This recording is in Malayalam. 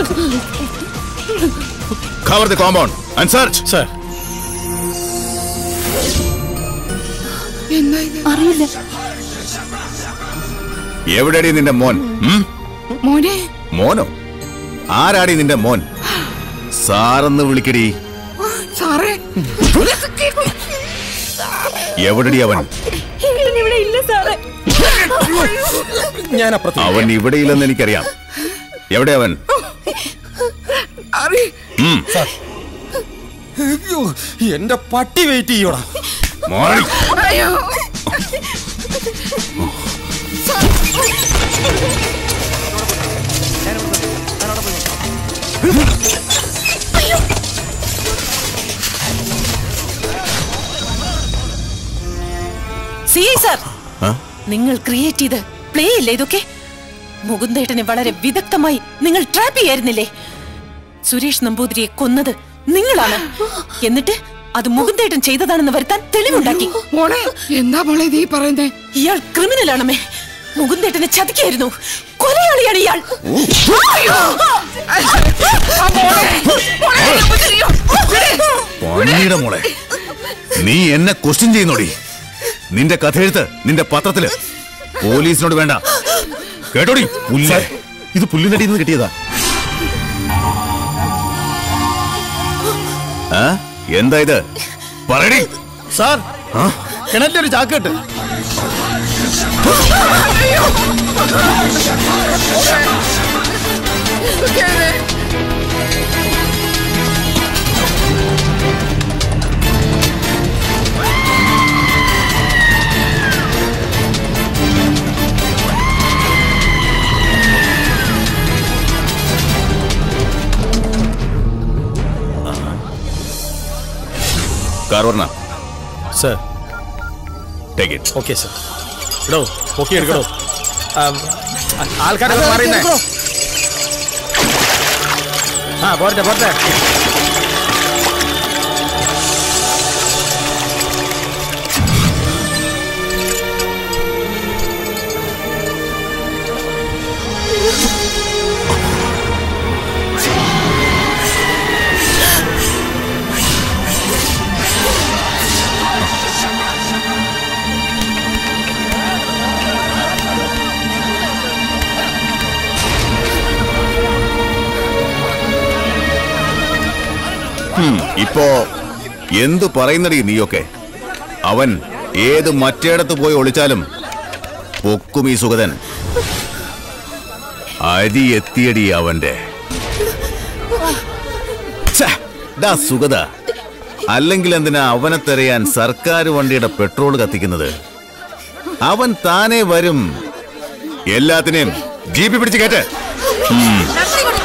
Cover the compound and search sir എന്താ ഇത് അറിയില്ല എവിടെയാടി നിന്റെ മോൻ ഉം? മോനെ മോനോ ആരാടി നിന്റെ മോൻ സാറെന്ന് വിളിക്കടി സാറേ എവിടെടി അവൻ ഇവിടെ ഇല്ല സാറേ ഞാൻ അപ്പുറത്ത് അവൻ ഇവിടെയില്ലെന്ന് എനിക്കറിയാം എവിടെ അവൻ അറി ഉം. അയ്യോ, എന്റെ പട്ടി വെയിറ്റ് ചെയ്യോടാ മോനെ. അയ്യോ സി ഐ സാർ ആ? നിങ്ങൾ ക്രിയേറ്റ് ചെയ്ത് പ്ലേ ഇല്ലേ ഇതൊക്കെ മുകുന്ദേട്ടനെ വളരെ വിദഗ്ധമായി നിങ്ങൾ ട്രാപ്പ് ചെയ്യായിരുന്നില്ലേ സുരേഷ് നമ്പൂതിരിയെ കൊന്നത് നിങ്ങളാണ് എന്നിട്ട് അത് മുകുന്ദേട്ടൻ ചെയ്തതാണെന്ന് വരുത്താൻ തെളിവുണ്ടാക്കി മോളെ എന്താ മോളെ നീ പറയുന്നേ ഇയാൾ ക്രിമിനലാണമേ മുകുന്ദേട്ടനെ ചതിക്കായിരുന്നു കൊലയാളിയാണ് ഇയാൾ ആ മോളെ മോളെ എന്നെ ഉപദ്രവിക്കോ. പന്നിയുടെ മോളെ നീ എന്നെ ക്വസ്റ്റ്യൻ ചെയ്യുന്നോടി നിന്റെ കഥയെഴുത്ത് നിന്റെ പത്രത്തില് പോലീസിനോട് വേണ്ട കേട്ടോടി പുല്ലേ ഇത് പുല്ലിനടിയിൽ നിന്ന് കിട്ടിയതാ ആ? എന്താ ഇത് പറയടി സാർ കിണറ്റിലൊരു ചാക്കെട്ട് ഇതൊക്കെയാണ്. കാർ വരണ sir take it okay sir എടോ ഓക്കെ എടുക്കടോ ആൾക്കാരെ മാറിയുന്നേ ആ പോരട്ടെ പോരട്ടെ ഇപ്പോ എന്തു പറയുന്നടി നീയൊക്കെ അവൻ ഏത് മറ്റേടത്ത് പോയി ഒളിച്ചാലും പൊക്കും ഈ സുഗതൻ അരി എത്തിയടി അവന്റെ ഛെ, ഡാ സുഗത അല്ലെങ്കിൽ എന്തിനാ അവനെ തെരയാൻ സർക്കാർ വണ്ടിയുടെ പെട്രോൾ കത്തിക്കുന്നത് അവൻ താനേ വരും എല്ലാത്തിനെയും ജീപ്പി പിടിച്ച് കേട്ട് നന്ദി കൊണ്ട്